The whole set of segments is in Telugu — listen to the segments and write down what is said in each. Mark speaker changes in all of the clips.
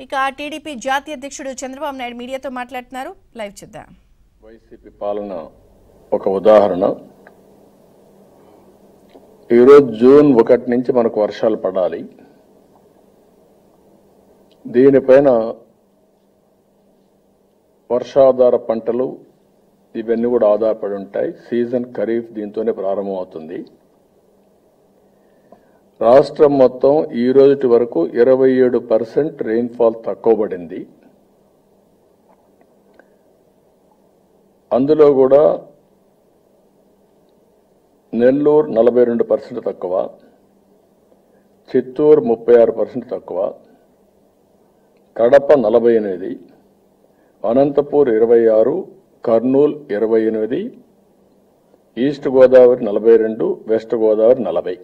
Speaker 1: ఇక టీడీపీ జాతీయ అధ్యక్షుడు చంద్రబాబు నాయుడు మీడియాతో మాట్లాడుతున్నారు లైవ్ చూద్దాం
Speaker 2: వైసీపీ పాలన ఒక ఉదాహరణ ఈరోజు జూన్ ఒకటి నుంచి మనకు వర్షాలు పడాలి దీనిపైన వర్షాధార పంటలు ఇవన్నీ కూడా ఆధారపడి ఉంటాయి సీజన్ ఖరీఫ్ దీంతోనే ప్రారంభమవుతుంది రాష్ట్రం మొత్తం ఈ రోజుటి వరకు ఇరవై ఏడు పర్సెంట్ రెయిన్ఫాల్ తక్కువ పడింది అందులో కూడా నెల్లూరు నలభై రెండు పర్సెంట్ తక్కువ చిత్తూరు ముప్పై ఆరు పర్సెంట్ తక్కువ కడప నలభై ఎనిమిది అనంతపూర్ ఇరవై ఆరు కర్నూలు ఇరవై ఎనిమిది ఈస్ట్ గోదావరి నలభై రెండు వెస్ట్ గోదావరి నలభై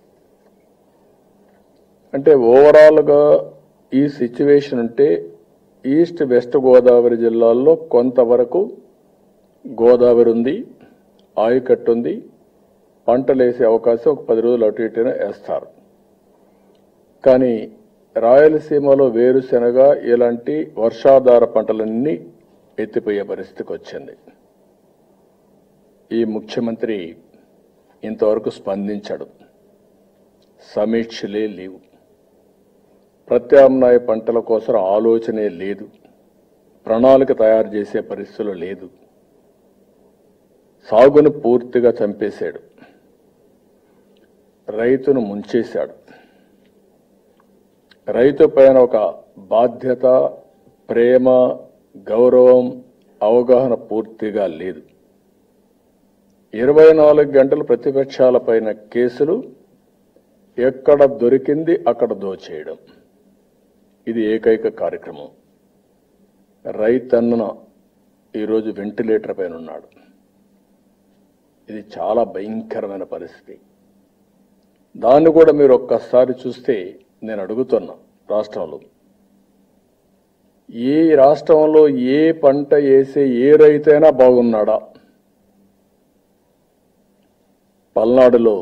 Speaker 2: అంటే ఓవరాల్గా ఈ సిచ్యువేషన్ ఉంటే ఈస్ట్ వెస్ట్ గోదావరి జిల్లాల్లో కొంతవరకు గోదావరి ఉంది ఆయకట్టు ఉంది పంటలు వేసే అవకాశం ఒక పది రోజులు అటు ఇటున వేస్తారు కానీ రాయలసీమలో వేరుశెనగ ఇలాంటి వర్షాధార పంటలన్నీ ఎత్తిపోయే పరిస్థితికి వచ్చింది ఈ ముఖ్యమంత్రి ఇంతవరకు స్పందించాడు సమీక్షలే లేవు ప్రత్యామ్నాయ పంటల కోసం ఆలోచనే లేదు ప్రణాళిక తయారు చేసే పరిస్థితులు లేదు సాగును పూర్తిగా చంపేశాడు రైతును ముంచేశాడు రైతు పైన ఒక బాధ్యత ప్రేమ గౌరవం అవగాహన పూర్తిగా లేదు ఇరవై నాలుగు గంటలు ప్రతిపక్షాల పైన కేసులు ఎక్కడ దొరికింది అక్కడ దోచేయడం ఇది ఏకైక కార్యక్రమం రైతన్న ఈరోజు వెంటిలేటర్ పైన ఉన్నాడు ఇది చాలా భయంకరమైన పరిస్థితి దాన్ని కూడా మీరు ఒక్కసారి చూస్తే నేను అడుగుతున్నా రాష్ట్రంలో ఏ రాష్ట్రంలో ఏ పంట వేసే ఏ రైతైనా బాగున్నాడా పల్నాడులో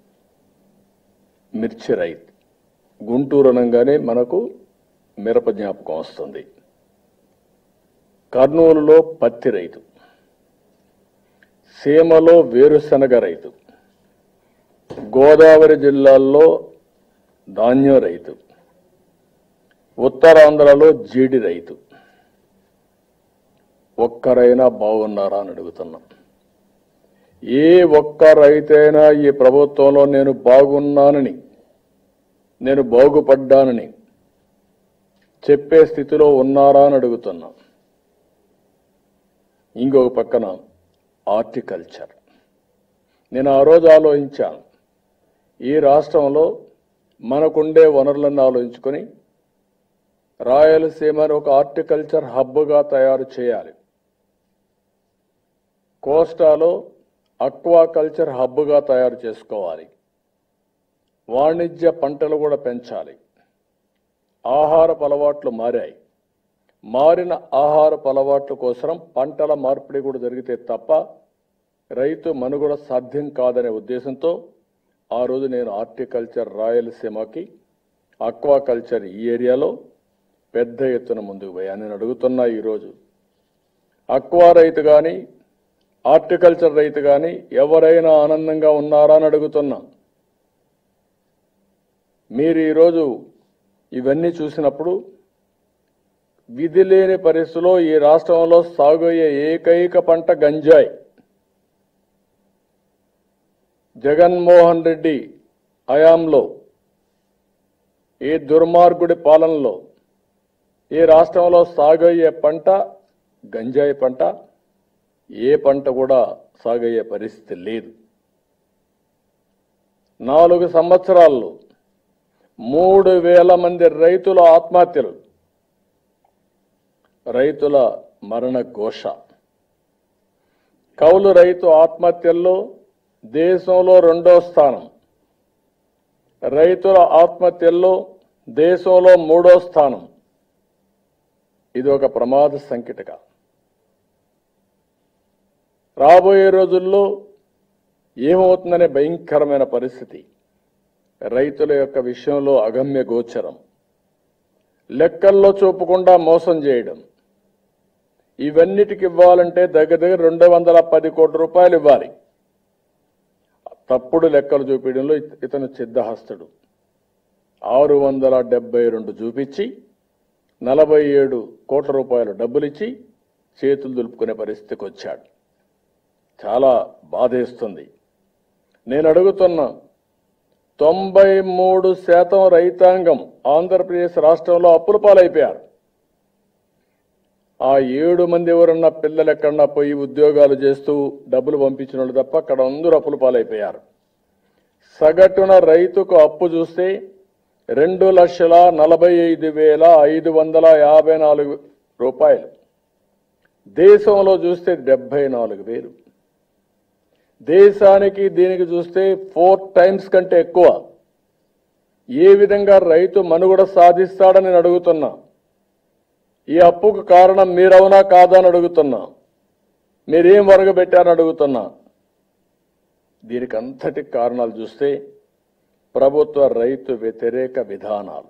Speaker 2: మిర్చి రైతు గుంటూరు అనగానే మనకు మిరప జ్ఞాపకం వస్తుంది కర్నూలులో పత్తి రైతు సీమలో వేరుశనగ రైతు గోదావరి జిల్లాల్లో ధాన్యం రైతు ఉత్తరాంధ్రలో జీడి రైతు ఒక్కరైనా బాగున్నారా అని అడుగుతున్నాం ఏ ఒక్క రైతైనా ఈ ప్రభుత్వంలో నేను బాగున్నానని నేను బాగుపడ్డానని చెప్పే స్థితిలో ఉన్నారా అని అడుగుతున్నా ఇంకొక పక్కన హార్టికల్చర్ నేను ఆ రోజు ఆలోచించాను ఈ రాష్ట్రంలో మనకుండే వనరులను ఆలోచించుకొని రాయలసీమను ఒక హార్టికల్చర్ హబ్గా తయారు చేయాలి కోస్టాలో అక్వాకల్చర్ హబ్గా తయారు చేసుకోవాలి వాణిజ్య పంటలు కూడా పెంచాలి ఆహారపు అలవాట్లు మారాయి మారిన ఆహారపు అలవాట్ల కోసం పంటల మార్పిడి కూడా జరిగితే తప్ప రైతు మనుగడ సాధ్యం కాదనే ఉద్దేశంతో ఆ రోజు నేను హార్టికల్చర్ రాయలసీమకి అక్వాకల్చర్ ఈ ఏరియాలో పెద్ద ఎత్తున ముందుకు పోయా నేను అడుగుతున్నా ఈరోజు అక్వా రైతు కానీ హార్టికల్చర్ రైతు కానీ ఎవరైనా ఆనందంగా ఉన్నారా అని అడుగుతున్నా మీరు ఈరోజు ఇవన్నీ చూసినప్పుడు విధి లేని పరిస్థితిలో ఈ రాష్ట్రంలో సాగు అయ్యే ఏకైక పంట గంజాయి జగన్మోహన్ రెడ్డి హయాంలో ఈ దుర్మార్గుడి పాలనలో ఈ రాష్ట్రంలో సాగు అయ్యే పంట గంజాయి పంట ఏ పంట కూడా సాగయ్యే పరిస్థితి లేదు నాలుగు సంవత్సరాల్లో మూడు వేల మంది రైతుల ఆత్మహత్యలు రైతుల మరణ ఘోష కౌలు రైతు ఆత్మహత్యల్లో దేశంలో రెండో స్థానం రైతుల ఆత్మహత్యల్లో దేశంలో మూడో స్థానం ఇది ఒక ప్రమాద సంకటక రాబోయే రోజుల్లో ఏమవుతుందనే భయంకరమైన పరిస్థితి రైతుల యొక్క విషయంలో అగమ్య గోచరం లెక్కల్లో చూపకుండా మోసం చేయడం ఇవన్నిటికి ఇవ్వాలంటే దగ్గర దగ్గర రెండు వందల పది కోట్ల రూపాయలు ఇవ్వాలి తప్పుడు లెక్కలు చూపించడంలో ఇత- ఇతను సిద్ధహస్తుడు ఆరు వందల డెబ్బై రెండు చూపించి నలభై ఏడు కోట్ల రూపాయలు డబ్బులిచ్చి చేతులు దులుపుకునే పరిస్థితికి వచ్చాడు చాలా బాధేస్తుంది నేను అడుగుతున్నా తొంభై మూడు శాతం రైతాంగం ఆంధ్రప్రదేశ్ రాష్ట్రంలో అప్పుల పాలైపోయారు ఆ ఏడు మంది ఎవరన్నా పిల్లలు ఎక్కడన్నా పోయి ఉద్యోగాలు చేస్తూ డబ్బులు పంపించిన వాళ్ళు తప్ప అక్కడ అందరూ అప్పుల పాలైపోయారు సగటున రైతుకు అప్పు చూస్తే రెండు లక్షల నలభై ఐదు వేల ఐదు వందల యాభై నాలుగు రూపాయలు దేశంలో చూస్తే డెబ్బై నాలుగు వేలు దేశానికి దీనికి చూస్తే ఫోర్ టైమ్స్ కంటే ఎక్కువ ఏ విధంగా రైతు మనుగడ సాధిస్తాడని నేను అడుగుతున్నా ఈ అప్పుకు కారణం మీరవునా కాదా అని అడుగుతున్నా మీరేం వరగబెట్టారని అడుగుతున్నా దీనికి అంతటి కారణాలు చూస్తే ప్రభుత్వ రైతు వ్యతిరేక విధానాలు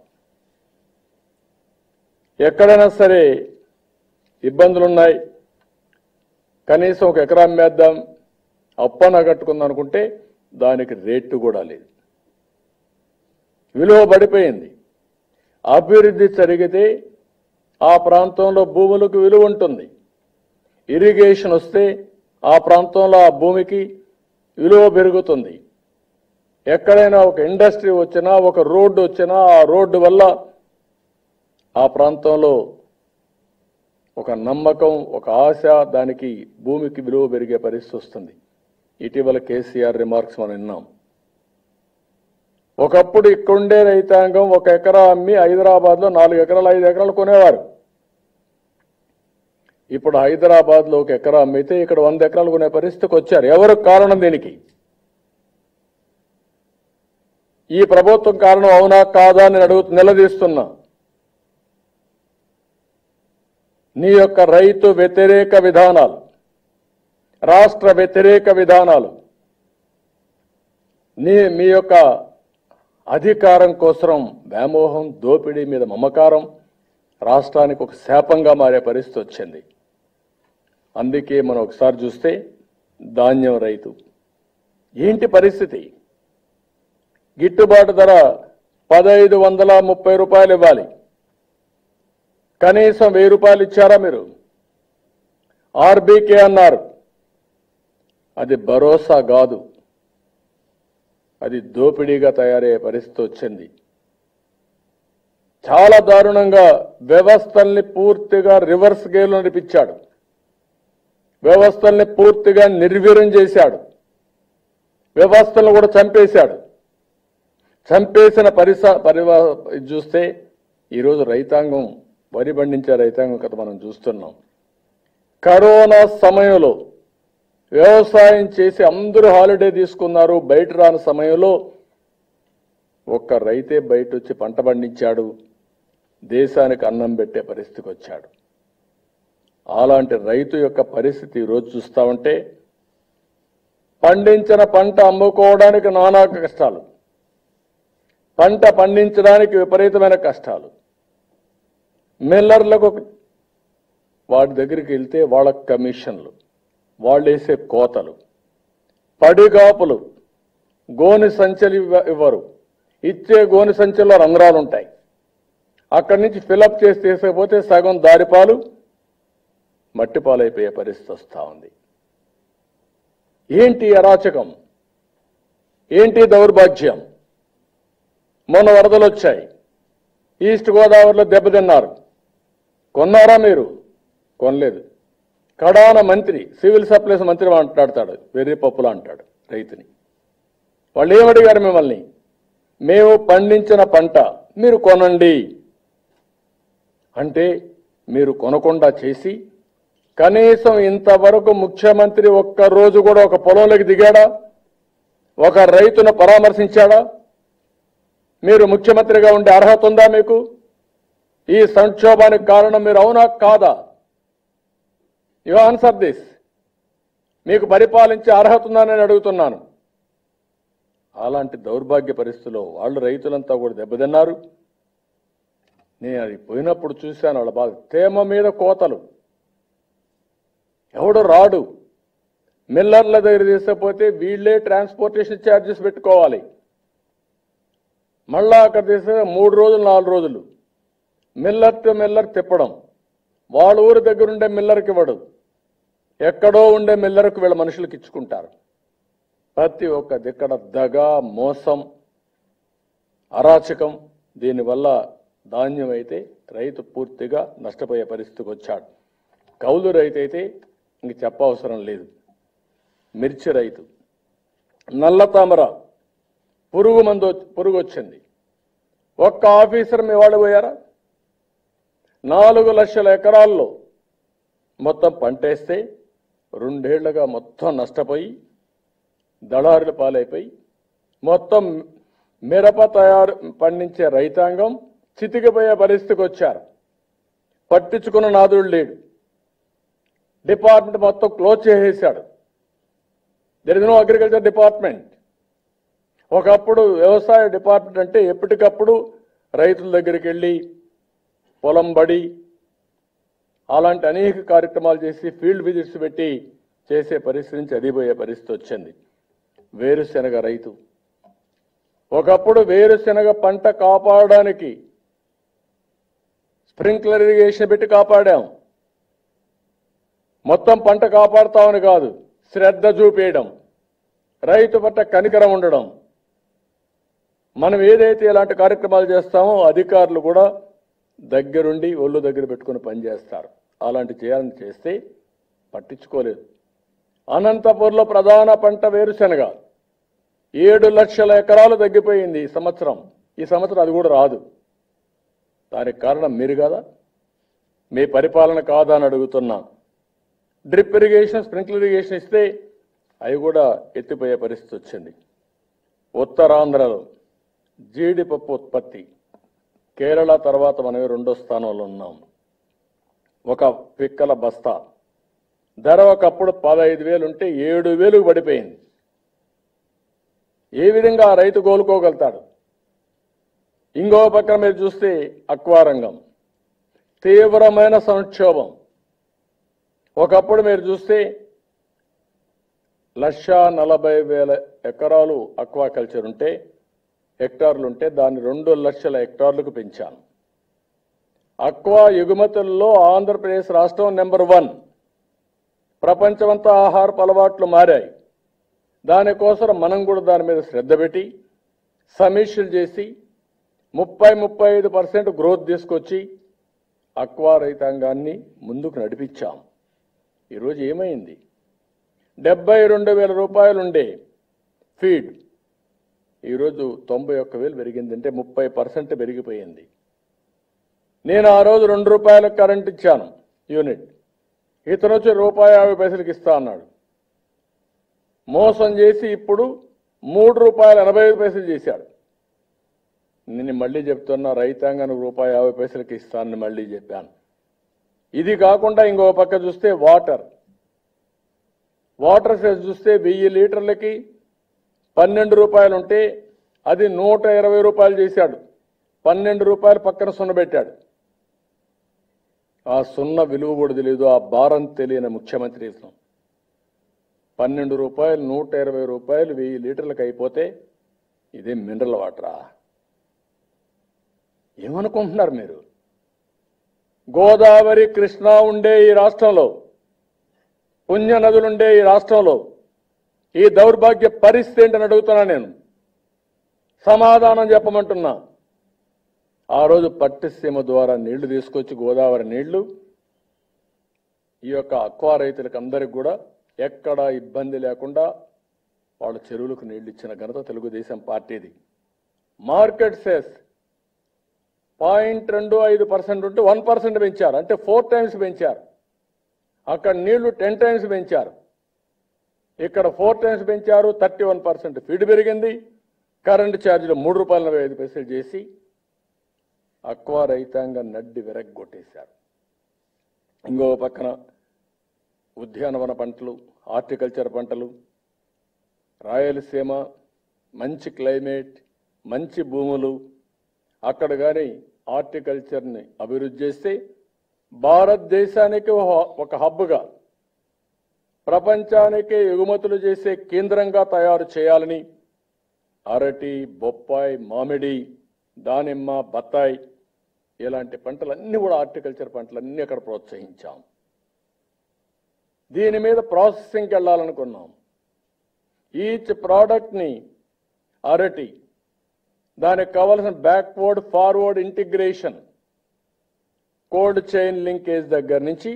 Speaker 2: ఎక్కడైనా సరే ఇబ్బందులున్నాయి కనీసం ఒక ఎకరా అమ్మేద్దాం అప్పన కట్టుకుందాం అనుకుంటే దానికి రేటు కూడా లేదు విలువ పడిపోయింది అభివృద్ధి జరిగితే ఆ ప్రాంతంలో భూములకు విలువ ఉంటుంది ఇరిగేషన్ వస్తే ఆ ప్రాంతంలో ఆ భూమికి విలువ పెరుగుతుంది ఎక్కడైనా ఒక ఇండస్ట్రీ వచ్చినా ఒక రోడ్డు వచ్చినా ఆ రోడ్డు వల్ల ఆ ప్రాంతంలో ఒక నమ్మకం ఒక ఆశ దానికి భూమికి విలువ పెరిగే పరిస్థితి వస్తుంది ఇటీవల కేసీఆర్ రిమార్క్స్ మనం విన్నాం ఒకప్పుడు ఇక్కడుండే రైతాంగం ఒక ఎకరా అమ్మి హైదరాబాద్లో నాలుగు ఎకరాలు ఐదు ఎకరాలు కొనేవారు ఇప్పుడు హైదరాబాద్లో ఒక ఎకరా అమ్మితే ఇక్కడ వంద ఎకరాలు కొనే పరిస్థితికి వచ్చారు ఎవరు కారణం దీనికి ఈ ప్రభుత్వం కారణం అవునా కాదా అని అడుగు నిలదీస్తున్నా నీ యొక్క రైతు వ్యతిరేక విధానాలు రాష్ట్ర వ్యతిరేక విధానాలు నీ మీ యొక్క అధికారం కోసం వ్యామోహం దోపిడీ మీద మమకారం రాష్ట్రానికి ఒక శాపంగా మారే పరిస్థితి వచ్చింది అందుకే మనం ఒకసారి చూస్తే ధాన్యం రైతు ఏంటి పరిస్థితి గిట్టుబాటు ధర పదహైదు వందల ముప్పై రూపాయలు ఇవ్వాలి కనీసం వెయ్యి రూపాయలు ఇచ్చారా మీరు ఆర్బీకే అన్నారు అది భరోసా కాదు అది దోపిడీగా తయారయ్యే పరిస్థితి వచ్చింది చాలా దారుణంగా వ్యవస్థల్ని పూర్తిగా రివర్స్ గేర్లో నడిపించాడు వ్యవస్థల్ని పూర్తిగా నిర్వీర్యం చేశాడు వ్యవస్థలను కూడా చంపేశాడు చంపేసిన పరిస పరివా ఇది చూస్తే ఈరోజు రైతాంగం వరి పండించే రైతాంగం కథ మనం చూస్తున్నాం కరోనా సమయంలో వ్యవసాయం చేసి అందరూ హాలిడే తీసుకున్నారు బయట రాని సమయంలో ఒక్క రైతే బయట వచ్చి పంట పండించాడు దేశానికి అన్నం పెట్టే పరిస్థితికి వచ్చాడు అలాంటి రైతు యొక్క పరిస్థితి ఈరోజు చూస్తా ఉంటే పండించిన పంట అమ్ముకోవడానికి నానా కష్టాలు పంట పండించడానికి విపరీతమైన కష్టాలు మిల్లర్లకు ఒక- వాటి దగ్గరికి వెళ్తే వాళ్ళ కమిషన్లు వాళ్ళు వేసే కోతలు పడిగాపులు గోని సంచులు ఇవ్వ- ఇవ్వరు ఇచ్చే గోని సంచుల్లో రంధ్రాలు ఉంటాయి అక్కడి నుంచి ఫిలప్ చేసి తీసుకపోతే సగం దారిపాలు మట్టి పాలైపోయే పరిస్థితి వస్తూ ఉంది ఏంటి అరాచకం ఏంటి దౌర్భాగ్యం మొన్న వరదలు వచ్చాయి ఈస్ట్ గోదావరిలో దెబ్బతిన్నారు కొన్నారా మీరు కొనలేదు కడాన మంత్రి సివిల్ సప్లైస్ మంత్రి మాట్లాడతాడు వెర్రి పప్పులా అంటాడు రైతుని వాళ్ళు ఏమడిగారు మిమ్మల్ని మేము పండించిన పంట మీరు కొనండి అంటే మీరు కొనకుండా చేసి కనీసం ఇంతవరకు ముఖ్యమంత్రి ఒక్క రోజు కూడా ఒక పొలంలోకి దిగాడా ఒక రైతును పరామర్శించాడా మీరు ముఖ్యమంత్రిగా ఉండే అర్హత ఉందా మీకు ఈ సంక్షోభానికి కారణం మీరు అవునా కాదా యు ఆన్సర్ దిస్ మీకు పరిపాలించే అర్హత ఉందా నేను అడుగుతున్నాను అలాంటి దౌర్భాగ్య పరిస్థితుల్లో వాళ్ళు రైతులంతా కూడా దెబ్బతిన్నారు నేను అది పోయినప్పుడు చూశాను వాళ్ళ బాధ తేమ మీద కోతలు ఎవడు రాడు మిల్లర్ల దగ్గర తీసుకపోతే వీళ్ళే ట్రాన్స్పోర్టేషన్ ఛార్జెస్ పెట్టుకోవాలి మళ్ళా అక్కడ తీసుకు మూడు రోజులు నాలుగు రోజులు మిల్లర్ టు మిల్లర్ తిప్పడం వాళ్ళ ఊరి దగ్గర ఉండే మిల్లర్కి ఇవ్వడు ఎక్కడో ఉండే మిల్లర్కు వీళ్ళ మనుషులకు ఇచ్చుకుంటారు ప్రతి ఒక్క దిక్కడ దగ మోసం అరాచకం దీనివల్ల ధాన్యం అయితే రైతు పూర్తిగా నష్టపోయే పరిస్థితికి వచ్చాడు కౌలు రైతు అయితే ఇంక చెప్పవసరం లేదు మిర్చి రైతు నల్ల తామర పురుగు మందు పురుగు వచ్చింది ఒక్క ఆఫీసర్ మీ వాళ్ళు పోయారా నాలుగు లక్షల ఎకరాల్లో మొత్తం పంటేస్తే రెండేళ్లుగా మొత్తం నష్టపోయి దళారుల పాలైపోయి మొత్తం మిరప తయారు పండించే రైతాంగం చితికిపోయే పరిస్థితికి వచ్చారు పట్టించుకున్న నాదుడు లేడు డిపార్ట్మెంట్ మొత్తం క్లోజ్ చేసేసాడు there is no agriculture department ఒకప్పుడు వ్యవసాయ డిపార్ట్మెంట్ అంటే ఎప్పటికప్పుడు రైతుల దగ్గరికి వెళ్ళి పొలం బడి అలాంటి అనేక కార్యక్రమాలు చేసి ఫీల్డ్ విజిట్స్ పెట్టి చేసే పరిస్థితి నుంచి అదిపోయే పరిస్థితి వచ్చింది వేరుశెనగ రైతు ఒకప్పుడు వేరుశెనగ పంట కాపాడడానికి స్ప్రింక్లర్ ఇరిగేషన్ పెట్టి కాపాడాం మొత్తం పంట కాపాడుతామని కాదు శ్రద్ధ చూపేయడం రైతు పట్ల కనికరం ఉండడం మనం ఏదైతే ఇలాంటి కార్యక్రమాలు చేస్తామో అధికారులు కూడా దగ్గరుండి ఒళ్ళు దగ్గర పెట్టుకుని పనిచేస్తారు అలాంటి చేయాలని చేస్తే పట్టించుకోలేదు అనంతపూర్లో ప్రధాన పంట వేరుశెనగ ఏడు లక్షల ఎకరాలు తగ్గిపోయింది ఈ సంవత్సరం ఈ సంవత్సరం అది కూడా రాదు దానికి కారణం మీరు కదా మీ పరిపాలన కాదా అని అడుగుతున్నా డ్రిప్ ఇరిగేషన్ స్ప్రింక్లర్ ఇరిగేషన్ ఇస్తే అవి కూడా ఎత్తిపోయే పరిస్థితి వచ్చింది ఉత్తరాంధ్రలో జీడిపప్పు ఉత్పత్తి కేరళ తర్వాత మనమే రెండో స్థానంలో ఉన్నాం ఒక పిక్కల బస్తా ధర ఒకప్పుడు పదహైదు వేలు ఉంటే ఏడు వేలకు పడిపోయింది ఏ విధంగా ఆ రైతు కోలుకోగలుగుతాడు ఇంకో పక్కన మీరు చూస్తే అక్వారంగం తీవ్రమైన సంక్షోభం ఒకప్పుడు మీరు చూస్తే లక్ష నలభై వేల ఎకరాలు అక్వాకల్చర్ ఉంటే హెక్టార్లు ఉంటే దాన్ని రెండు లక్షల హెక్టార్లకు పెంచాను అక్వా ఎగుమతుల్లో ఆంధ్రప్రదేశ్ రాష్ట్రం నెంబర్ వన్ ప్రపంచమంతా ఆహారపు అలవాట్లు మారాయి దానికోసం మనం కూడా దాని మీద శ్రద్ధ పెట్టి సమీక్షలు చేసి ముప్పై ముప్పై ఐదు పర్సెంట్ గ్రోత్ తీసుకొచ్చి అక్వా రైతాంగాన్ని ముందుకు నడిపించాం ఈరోజు ఏమైంది డెబ్బై రెండు వేల రూపాయలు ఉండే ఫీడ్ ఈరోజు తొంభై ఒక్క వేలు పెరిగింది అంటే ముప్పై పర్సెంట్ పెరిగిపోయింది నేను ఆ రోజు రెండు రూపాయల కరెంట్ ఇచ్చాను యూనిట్ ఇతను వచ్చి రూపాయి యాభై పైసలకి ఇస్తా అన్నాడు మోసం చేసి ఇప్పుడు మూడు రూపాయల ఎనభై ఐదు పైసలు చేశాడు నేను మళ్ళీ చెప్తున్నా రైతాంగానికి రూపాయి యాభై పైసలకి ఇస్తానని మళ్ళీ చెప్పాను ఇది కాకుండా ఇంకో పక్క చూస్తే వాటర్ వాటర్ సెస్ చూస్తే వెయ్యి లీటర్లకి పన్నెండు రూపాయలు ఉంటే అది నూట ఇరవై రూపాయలు చేశాడు పన్నెండు రూపాయలు పక్కన సున్న పెట్టాడు ఆ సున్న విలువ కూడా తెలియదు ఆ భారం తెలియని ముఖ్యమంత్రి ఇస్తాం పన్నెండు రూపాయలు నూట ఇరవై రూపాయలు వెయ్యి లీటర్లకు అయిపోతే ఇదే మినరల్ వాటరా ఏమనుకుంటున్నారు మీరు గోదావరి కృష్ణా ఉండే ఈ రాష్ట్రంలో పుణ్య నదులుండే ఈ రాష్ట్రంలో ఈ దౌర్భాగ్య పరిస్థితి ఏంటని అడుగుతున్నా నేను సమాధానం చెప్పమంటున్నా ఆ రోజు పట్టిసీమ ద్వారా నీళ్లు తీసుకొచ్చి గోదావరి నీళ్లు ఈ యొక్క అక్వా రైతులకు అందరికి కూడా ఎక్కడా ఇబ్బంది లేకుండా వాళ్ళ చెరువులకు నీళ్లు ఇచ్చిన ఘనత తెలుగుదేశం పార్టీది మార్కెట్ సెస్ పాయింట్ రెండు ఐదు పర్సెంట్ ఉంటే వన్ పర్సెంట్ పెంచారు అంటే ఫోర్ టైమ్స్ పెంచారు అక్కడ నీళ్లు టెన్ టైమ్స్ పెంచారు ఇక్కడ ఫోర్ టైమ్స్ పెంచారు థర్టీ వన్ పర్సెంట్ ఫీడ్ పెరిగింది కరెంటు ఛార్జీలు మూడు రూపాయల నలభై ఐదు పైసలు చేసి అక్వా రైతాంగం నడ్డి విరగ్గొట్టేశారు ఇంకో పక్కన ఉద్యానవన పంటలు హార్టికల్చర్ పంటలు రాయలసీమ మంచి క్లైమేట్ మంచి భూములు అక్కడ కానీ హార్టికల్చర్ని అభివృద్ధి చేస్తే భారతదేశానికి ఒక- ఒక హబ్గా ప్రపంచానికి ఎగుమతులు చేసే కేంద్రంగా తయారు చేయాలని అరటి బొప్పాయి మామిడి దానిమ్మ బత్తాయి ఇలాంటి పంటలన్నీ కూడా హార్టికల్చర్ పంటలన్నీ అక్కడ ప్రోత్సహించాం దీని మీద ప్రాసెసింగ్కి వెళ్ళాలనుకున్నాం ఈచ్ ప్రోడక్ట్ని అరటి దానికి కావలసిన backward forward integration cold chain linkage దగ్గర నుంచి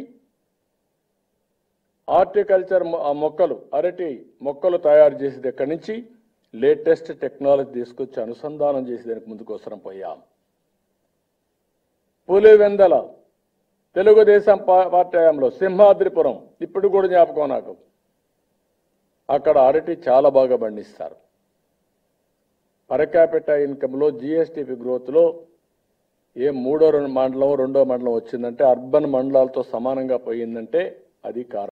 Speaker 2: హార్టికల్చర్ మొ- ఆ మొక్కలు అరటి మొక్కలు తయారు చేసే దగ్గర నుంచి లేటెస్ట్ టెక్నాలజీ తీసుకొచ్చి అనుసంధానం చేసి దానికి ముందుకోసరం పోయాం పులివెందల తెలుగుదేశం పా- పార్టీ హయాంలో సింహాద్రిపురం ఇప్పుడు కూడా జ్ఞాపకం నాకు అక్కడ అరటి చాలా బాగా పండిస్తారు పరకాపిట ఇన్కంలో జిఎస్టిపి గ్రోత్లో ఏ మూడో రెండు మండలం రెండో మండలం వచ్చిందంటే అర్బన్ మండలాలతో సమానంగా పోయిందంటే అది కారణం